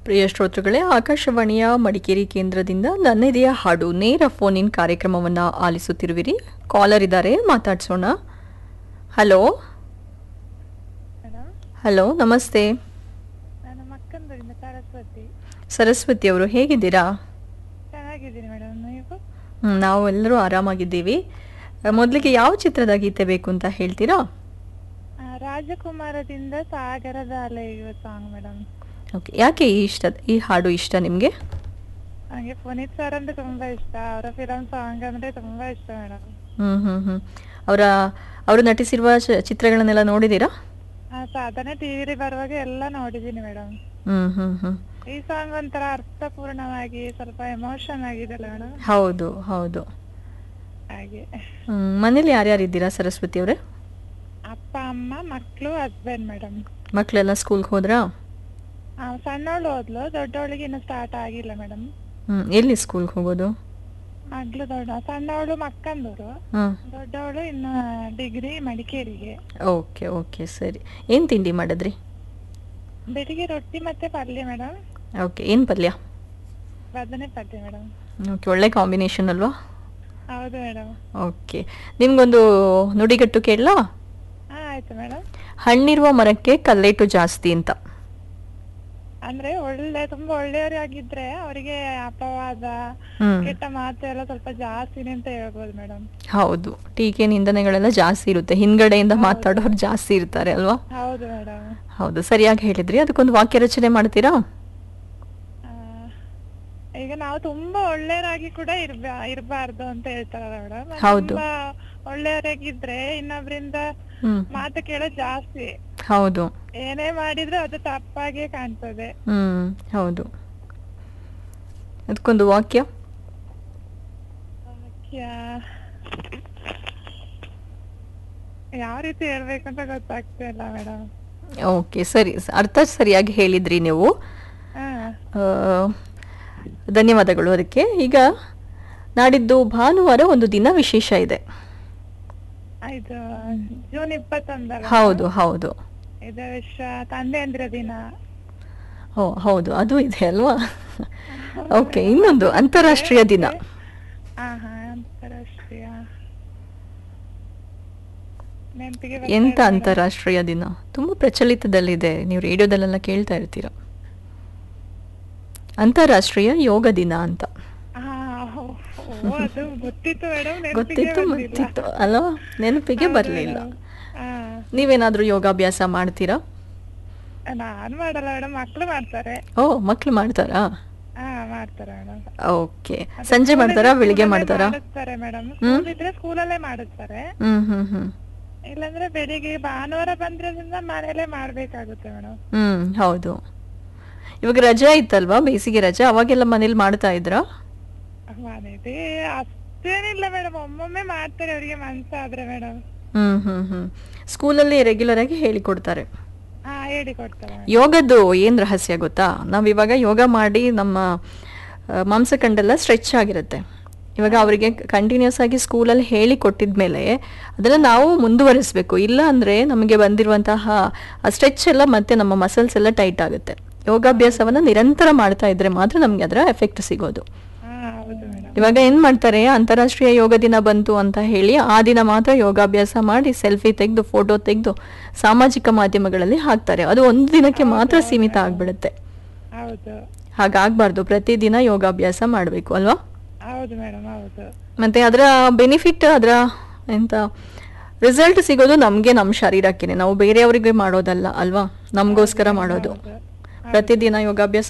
ಪ್ರಿಯ ಶ್ರೋತೃಗಳೇ ಆಕಾಶವಾಣಿಯ ಮಡಿಕೇರಿ ಕೇಂದ್ರದಿಂದ ನನ್ನೆದೆಯ ಹಾಡು ನೇರ ಫೋನ್ ಇನ್ ಕಾರ್ಯಕ್ರಮವನ್ನು ಆಲಿಸುತ್ತಿರುವಿರಿ ಕಾಲರ್ ಇದ್ದಾರೆ ಮಾತಾಡ್ಸೋಣ ಹಲೋ ಮೇಡಮ್ ಹಲೋ ನಮಸ್ತೆ ನಾನು ಮಕ್ಕಂದೂರಿಂದ ಸರಸ್ವತಿ ಸರಸ್ವತಿ ಅವರು ಹೇಗಿದ್ದೀರಾ ಚೆನ್ನಾಗಿದ್ದೀನಿ ಮೇಡಮ್ ನೀವು ಹ್ಮ್, ನಾವು ಎಲ್ಲರೂ ಆರಾಮಾಗಿದ್ದೀವಿ ಮೊದಲಿಗೆ ಯಾವ ಚಿತ್ರದ ಗೀತೆ ಬೇಕು ಅಂತ ಹೇಳ್ತೀರಾ ಆ, ರಾಜಕುಮಾರದಿಂದ ಸಾಗರದ ಅಲೆಯುವ ಸಾಂಗ್ ಮೇಡಮ್ ಓಕೆ ಯಾಕೆ ಈ ಇಷ್ಟ ಈ ಹಾಡು ಇಷ್ಟ ನಿಮಗೆ ನನಗೆ ಪುನೀತ್ ಸರ್ ಅಂದ್ರೆ ತುಂಬಾ ಇಷ್ಟ ಅವರ ಫಿಲಂ ಸಾಂಗ್ ಅಂದ್ರೆ ತುಂಬಾ ಇಷ್ಟ ಮೇಡಮ್ ಹ್ಮ್ ಹ್ಮ್ ಹ್ಮ್ ಅವರ ಅವರು ನಟಿಸಿರುವ ಚ- ಚಿತ್ರಗಳನ್ನೆಲ್ಲ ನೋಡಿದ್ದೀರಾ ಸಾಧನೆ ಟಿವಿಲಿ ಬರುವಾಗ ಎಲ್ಲ ನೋಡಿದ್ದೀನಿ ಮೇಡಮ್ ಹ್ಮ್ ಹ್ಮ್ ಹ್ಮ್ ಈ ಸಾಂಗ್ ಒಂಥರ ಅರ್ಥಪೂರ್ಣವಾಗಿ ಸ್ವಲ್ಪ ಎಮೋಷನ್ ಆಗಿದೆಲ್ಲ ಮೇಡಮ್ ಹೌದು ಹೌದು ಹಾಗೆ ಹ್ಮ್ ಮನೇಲಿ ಯಾರ್ಯಾರು ಇದ್ದೀರಾ ಸರಸ್ವತಿ ಅವರೇ ಅಪ್ಪ ಅಮ್ಮ ಮಕ್ಕಳು ಹಸ್ಬೆಂಡ್ ಮೇಡಮ್ ಮಕ್ಕಳೆಲ್ಲ ಸ್ಕೂಲ್ಗೆ ಹೋದ್ರಾ ಸಣ್ಣವಳು ಓದ್ಲು ದೊಡ್ಡವಳಿಗೆ ಇನ್ನು ಸ್ಟಾರ್ಟ್ ಆಗಿಲ್ಲ ಮೇಡಮ್ ಹ್ಮ್ ಎಲ್ಲಿ ಸ್ಕೂಲ್ಗೆ ಹೋಗೋದು ಮಗ್ಳು ದೊಡ್ಡ ಸಣ್ಣವಳು ಮಕ್ಕಂದೂರು ಹ್ಮ್ ದೊಡ್ಡವಳು ಇನ್ನು ಡಿಗ್ರಿ ಮಡಿಕೇರಿಗೆ ಓಕೆ ಓಕೆ ಸರಿ ಏನು ತಿಂಡಿ ಮಾಡಿದ್ರಿ ಬೆಳಿಗ್ಗೆ ರೊಟ್ಟಿ ಮತ್ತೆ ಪಲ್ಯ ಮೇಡಮ್ ಓಕೆ ಏನು ಪಲ್ಯ ಬದನೆ ಪಲ್ಯ ಮೇಡಮ್ ಓಕೆ ಒಳ್ಳೆ ಕಾಂಬಿನೇಷನ್ ಅಲ್ವಾ ಹೌದು ಮೇಡಮ್ ಓಕೆ ನಿಮ್ಗೊಂದು ನುಡಿಗಟ್ಟು ಕೇಳಲಾ ಹಾ ಆಯ್ತು ಮೇಡಮ್ ಹಣ್ಣಿರುವ ಮರಕ್ಕೆ ಕಲ್ಲೇಟು ಜಾಸ್ತಿ ಅಂತ ಅಂದ್ರೆ ಒಳ್ಳೆ ತುಂಬಾ ಒಳ್ಳೆಯವರಾಗಿದ್ರೆ ಅವರಿಗೆ ಅಪವಾದ ಹ್ಮ್ ಕೆಟ್ಟ ಮಾತು ಎಲ್ಲ ಸ್ವಲ್ಪ ಜಾಸ್ತಿನೇ ಅಂತ ಹೇಳ್ಬೋದು ಮೇಡಮ್ ಹೌದು ಟೀಕೆ ನಿಂದನೆಗಳೆಲ್ಲ ಜಾಸ್ತಿ ಇರುತ್ತೆ ಹಿಂದ್ಗಡೆಯಿಂದ ಮಾತಾಡೋರು ಜಾಸ್ತಿ ಇರ್ತಾರೆ ಅಲ್ವಾ ಹೌದು ಮೇಡಮ್ ಹೌದು ಸರಿಯಾಗಿ ಹೇಳಿದ್ರಿ ಅದಕ್ಕೊಂದು ವಾಕ್ಯ ರಚನೆ ಮಾಡ್ತೀರಾ ಈಗ ನಾವು ತುಂಬಾ ಒಳ್ಳೆಯವರಾಗಿ ಕೂಡ ಇರ್ಬಾ ಇರ್ಬಾರ್ದು ಅಂತ ಹೇಳ್ತಾರಲ್ಲ ಮೇಡಮ್ ಹೌದು. ತುಂಬಾ ಒಳ್ಳೆಯವರಾಗಿದ್ರೆ ಇನ್ನೊಬ್ರಿಂದ ಹ್ಮ್ ಮಾತು ಕೇಳೋದು ಜಾಸ್ತಿ ಹೌದು ಏನೇ ಮಾಡಿದ್ರು ಅದು ತಪ್ಪಾಗೆ ಕಾಣ್ತದೆ ಹ್ಮ್ ಹೌದು ಅದಕ್ಕೊಂದು ವಾಕ್ಯ ವಾಕ್ಯ ಯಾವ ರೀತಿ ಹೇಳ್ಬೇಕಂತ ಗೊತ್ತಾಗ್ತಾ ಇಲ್ಲ ಮೇಡಮ್ ಓಕೆ ಸರಿ ಅರ್ಥ ಸರಿಯಾಗಿ ಹೇಳಿದ್ರಿ ನೀವು ಹಾ ಆ, ಧನ್ಯವಾದಗಳು ಅದಕ್ಕೆ ಈಗ ನಾಡಿದ್ದು ಭಾನುವಾರ ಒಂದು ದಿನ ವಿಶೇಷ ಇದೆ ಇದು ಜೂನ್ ಇಪ್ಪತ್ತೊಂದರ ಹೌದು ಹೌದು ಇದು ವಿಶ್ವ ತಂದೆಯಂದ್ರ ದಿನ ಓ ಹೌದು ಅದು ಇದೆ ಅಲ್ವಾ ಓಕೆ ಇನ್ನೊಂದು ಅಂತಾರಾಷ್ಟ್ರೀಯ ದಿನ ಹಾ ಹಾ ಅಂತಾರಾಷ್ಟ್ರೀಯ ನೆನಪಿಗೆ ಎಂತ ಅಂತಾರಾಷ್ಟ್ರೀಯ ದಿನ ತುಂಬಾ ಪ್ರಚಲಿತದಲ್ಲಿದೆ ನೀವು ರೇಡಿಯೋದಲ್ಲೆಲ್ಲ ಕೇಳ್ತಾ ಇರ್ತೀರ ಅಂತಾರಾಷ್ಟ್ರೀಯ ಯೋಗ ದಿನ ಅಂತ ಹಾ ಓ, ಓ, ಅದು ಗೊತ್ತಿತ್ತು ಮೇಡಮ್ ಗೊತ್ತಿತ್ತು ಗೊತ್ತಿತ್ತು ಅಲ್ವಾ ನೆನಪಿಗೆ ಬರಲಿಲ್ಲ ಹಾ ನೀವೇನಾದ್ರೂ ಯೋಗಾಭ್ಯಾಸ ಮಾಡ್ತೀರಾ ನಾನ್ ಮಾಡಲ್ಲ ಮೇಡಮ್ ಮಕ್ಳು ಮಾಡ್ತಾರೆ ಓ ಮಕ್ಳು ಮಾಡ್ತಾರಾ ಹಾ ಮಾಡ್ತಾರೆ ಮೇಡಮ್ ಓಕೆ ಸಂಜೆ ಮಾಡ್ತಾರಾ ಬೆಳಿಗ್ಗೆ ಮಾಡ್ತಾರಾ ಮಾಡಿಸ್ತಾರೆ ಮೇಡಮ್ ಸ್ಕೂಲ್ ಇದ್ರೆ ಸ್ಕೂಲಲ್ಲೇ ಮಾಡಿಸ್ತಾರೆ ಹ್ಮ್ ಹ್ಮ್ ಹ್ಮ್ ಇಲ್ಲಾಂದ್ರೆ ಬೆಳಿಗ್ಗೆ ಭಾನುವಾರ ಬಂದ್ರಿಂದ ಮನೇಲೆ ಮಾಡ್ಬೇಕಾಗುತ್ತೆ ಮೇಡಮ್ ಹ್ಮ್ ಹೌದು ಇವಾಗ ರಜೆ ಇತ್ತಲ್ವಾ ಬೇಸಿಗೆ ರಜೆ ಅವಾಗೆಲ್ಲ ಮನೇಲಿ ಮಾಡ್ತಾ ಇದ್ರಾ ಮನೇಲಿ ಅಷ್ಟೇನಿಲ್ಲ ಮೇಡಮ್ ಒಮ್ಮೊಮ್ಮೆ ಮಾಡ್ತಾರೆ ಅವರಿಗೆ ಮನ್ಸಾದ್ರೆ ಮೇಡಮ್ ಹ್ಮ್ ಹ್ಮ್ ಹ್ಮ್ ಸ್ಕೂಲಲ್ಲಿ ರೆಗ್ಯುಲರ್ ಆಗಿ ಹೇಳಿಕೊಡ್ತಾರೆ ಹಾ ಹೇಳಿ ಕೊಡ್ತಾರೆ ಮೇಡಮ್ ಯೋಗದ್ದು ಏನ್ ರಹಸ್ಯ ಗೊತ್ತಾ ನಾವ್ ಇವಾಗ ಯೋಗ ಮಾಡಿ ನಮ್ಮ ಆ, ಮಾಂಸಖಂಡೆಲ್ಲ ಸ್ಟ್ರೆಚ್ ಆಗಿರುತ್ತೆ ಇವಾಗ ಅವರಿಗೆ ಕಂಟಿನ್ಯೂಸ್ ಆಗಿ ಸ್ಕೂಲಲ್ಲಿ ಹೇಳಿ ಕೊಟ್ಟಿದ್ಮೇಲೆ ಅದನ್ನ ನಾವು ಮುಂದುವರಿಸಬೇಕು ಇಲ್ಲ ಅಂದ್ರೆ ನಮಗೆ ಬಂದಿರುವಂತಹ ಆ ಸ್ಟ್ರೆಚ್ ಎಲ್ಲ ಮತ್ತೆ ನಮ್ಮ ಮಸಲ್ಸ್ ಎಲ್ಲ ಟೈಟ್ ಆಗುತ್ತೆ ಯೋಗಾಭ್ಯಾಸವನ್ನ ನಿರಂತರ ಮಾಡ್ತಾ ಇದ್ರೆ ಮಾತ್ರ ನಮ್ಗೆ ಅದರ ಎಫೆಕ್ಟ್ ಸಿಗೋದು ಹಾ ಹೌದು ಮೇಡಮ್ ಇವಾಗ ಏನ್ ಮಾಡ್ತಾರೆ ಅಂತಾರಾಷ್ಟ್ರೀಯ ಯೋಗ ದಿನ ಬಂತು ಅಂತ ಹೇಳಿ ಆ ದಿನ ಮಾತ್ರ ಯೋಗಾಭ್ಯಾಸ ಮಾಡಿ ಸೆಲ್ಫಿ ತೆಗೆದು ಫೋಟೋ ತೆಗೆದು ಸಾಮಾಜಿಕ ಮಾಧ್ಯಮಗಳಲ್ಲಿ ಹಾಕ್ತಾರೆ ಅದು ಒಂದು ದಿನಕ್ಕೆ ಮಾತ್ರ ಸೀಮಿತ ಆಗ್ಬಿಡುತ್ತೆ ಹೌದು ಹಾಗಾಗ್ಬಾರ್ದು ಪ್ರತಿದಿನ ಯೋಗಾಭ್ಯಾಸ ಮಾಡಬೇಕು ಅಲ್ವಾ ಹೌದು ಮೇಡಮ್ ಹೌದು ಮತ್ತೆ ಅದರ ಬೆನಿಫಿಟ್ ಅದರ ಎಂತ ರಿಸಲ್ಟ್ ಸಿಗೋದು ನಮಗೆ ನಮ್ಮ ಶರೀರಕ್ಕೇನೆ ನಾವು ಬೇರೆಯವರಿಗೆ ಮಾಡೋದಲ್ಲ ಅಲ್ವಾ ನಮಗೋಸ್ಕರ ಮಾಡೋದು ಹೌದು. ಪ್ರತಿದಿನ ಯೋಗಾಭ್ಯಾಸ